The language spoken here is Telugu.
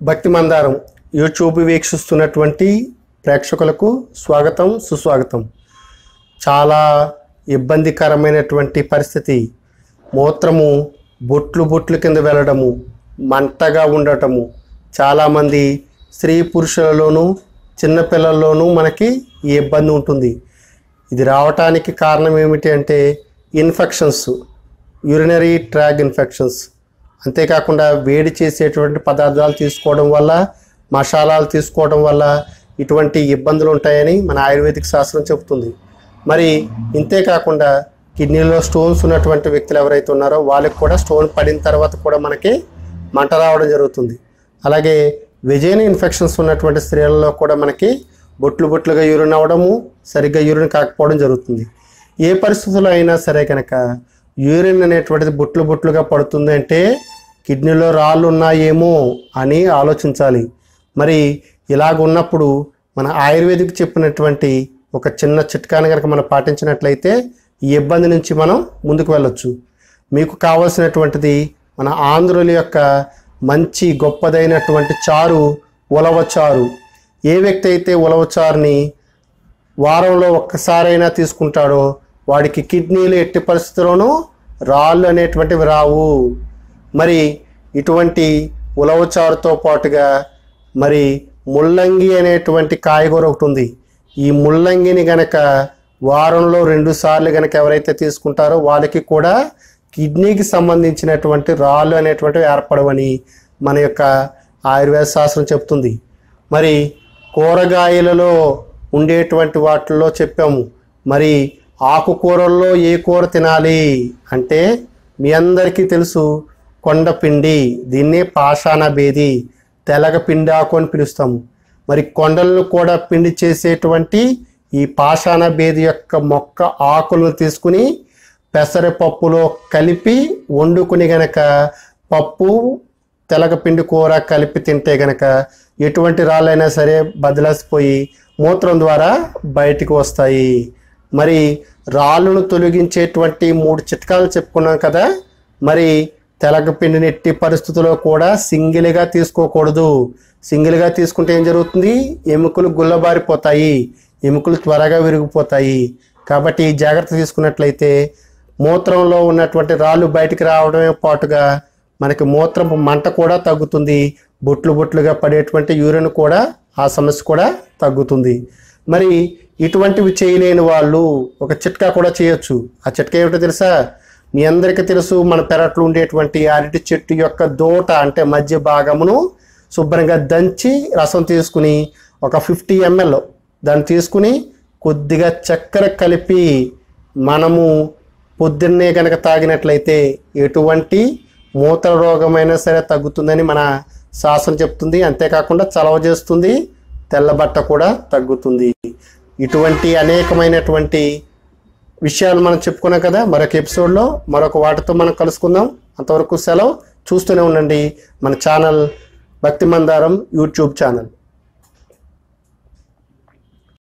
భక్తి మందారం యూట్యూబ్ వీక్షిస్తున్నటువంటి ప్రేక్షకులకు స్వాగతం సుస్వాగతం చాలా ఇబ్బందికరమైనటువంటి పరిస్థితి మూత్రము బొట్లు బొట్లు కింద వెళ్ళడము మంటగా ఉండటము చాలామంది స్త్రీ పురుషులలోనూ చిన్నపిల్లల్లోనూ మనకి ఈ ఇబ్బంది ఉంటుంది ఇది రావటానికి కారణం ఏమిటి అంటే ఇన్ఫెక్షన్స్ యూరినరీ ట్రాక్ ఇన్ఫెక్షన్స్ అంతేకాకుండా వేడి చేసేటువంటి పదార్థాలు తీసుకోవడం వల్ల మసాలాలు తీసుకోవడం వల్ల ఇటువంటి ఇబ్బందులు ఉంటాయని మన ఆయుర్వేదిక్ శాస్త్రం చెబుతుంది మరి ఇంతే కాకుండా కిడ్నీలో స్టోన్స్ ఉన్నటువంటి వ్యక్తులు ఎవరైతే ఉన్నారో వాళ్ళకి కూడా స్టోన్ పడిన తర్వాత కూడా మనకి మంట రావడం జరుగుతుంది అలాగే విజయన ఇన్ఫెక్షన్స్ ఉన్నటువంటి స్త్రీలలో కూడా మనకి బొట్లు బొట్లుగా యూరిన్ అవ్వడము సరిగ్గా యూరిన్ కాకపోవడం జరుగుతుంది ఏ పరిస్థితుల్లో అయినా సరే కనుక యూరిన్ అనేటువంటిది బొట్లు బొట్లుగా పడుతుంది అంటే కిడ్నీలో రాళ్ళు ఉన్నాయేమో అని ఆలోచించాలి మరి ఇలాగ ఉన్నప్పుడు మన ఆయుర్వేదిక్ చెప్పినటువంటి ఒక చిన్న చిట్కాని కనుక మనం పాటించినట్లయితే ఈ ఇబ్బంది నుంచి మనం ముందుకు వెళ్ళొచ్చు మీకు కావలసినటువంటిది మన ఆంధ్రుల యొక్క మంచి గొప్పదైనటువంటి చారు ఉలవ చారు ఏ వ్యక్తి అయితే ఉలవ చారుని వారంలో ఒక్కసారైనా తీసుకుంటాడో వాడికి కిడ్నీలు ఎట్టి పరిస్థితుల్లోనూ రాళ్ళు అనేటువంటివి రావు మరి ఇటువంటి ఉలవచారుతో పాటుగా మరి ముల్లంగి అనేటువంటి కాయగూర ఒకటి ఉంది ఈ ముల్లంగిని గనక వారంలో రెండు సార్లు గనక ఎవరైతే తీసుకుంటారో వాళ్ళకి కూడా కిడ్నీకి సంబంధించినటువంటి రాళ్ళు అనేటువంటివి ఏర్పడవని మన యొక్క ఆయుర్వేద శాస్త్రం చెప్తుంది మరి కూరగాయలలో ఉండేటువంటి వాటిల్లో చెప్పాము మరి ఆకుకూరల్లో ఏ కూర తినాలి అంటే మీ అందరికీ తెలుసు కొండపిండి దీన్నే పాషాణ బేది తెలగ పిండి ఆకు అని పిలుస్తాము మరి కొండలను కూడా పిండి చేసేటువంటి ఈ పాషాణ బేది యొక్క మొక్క ఆకులను తీసుకుని పెసరపప్పులో కలిపి వండుకుని గనక పప్పు తెలగపిండి కూర కలిపి తింటే గనక ఎటువంటి రాళ్ళైనా సరే బదిలేసిపోయి మూత్రం ద్వారా బయటికి వస్తాయి మరి రాళ్ళను తొలగించేటువంటి మూడు చిట్కాలు చెప్పుకున్నాం కదా మరి తెలగపిండిని ఎట్టి పరిస్థితుల్లో కూడా సింగిల్గా తీసుకోకూడదు సింగిల్గా తీసుకుంటే ఏం జరుగుతుంది ఎముకలు గుల్లబారిపోతాయి ఎముకలు త్వరగా విరిగిపోతాయి కాబట్టి ఈ జాగ్రత్త తీసుకున్నట్లయితే మూత్రంలో ఉన్నటువంటి రాళ్ళు బయటికి రావడమే పాటుగా మనకి మూత్రపు మంట కూడా తగ్గుతుంది బొట్లు బొట్లుగా పడేటువంటి యూరిన్ కూడా ఆ సమస్య కూడా తగ్గుతుంది మరి ఇటువంటివి చేయలేని వాళ్ళు ఒక చిట్కా కూడా చేయొచ్చు ఆ చిట్కా ఏమిటో తెలుసా మీ అందరికీ తెలుసు మన పెరట్లో ఉండేటువంటి అరటి చెట్టు యొక్క దోట అంటే మధ్య భాగమును శుభ్రంగా దంచి రసం తీసుకుని ఒక ఫిఫ్టీ ఎంఎల్ దాన్ని తీసుకుని కొద్దిగా చక్కెర కలిపి మనము పొద్దున్నే కనుక తాగినట్లయితే ఎటువంటి మూత్ర రోగమైనా సరే తగ్గుతుందని మన శాస్త్రం చెప్తుంది అంతేకాకుండా చలవ చేస్తుంది తెల్లబట్ట కూడా తగ్గుతుంది ఇటువంటి అనేకమైనటువంటి విషయాలు మనం చెప్పుకున్నాం కదా మరొక ఎపిసోడ్లో మరొక వాటితో మనం కలుసుకుందాం అంతవరకు సెలవు చూస్తూనే ఉండండి మన ఛానల్ భక్తి మందారం యూట్యూబ్ ఛానల్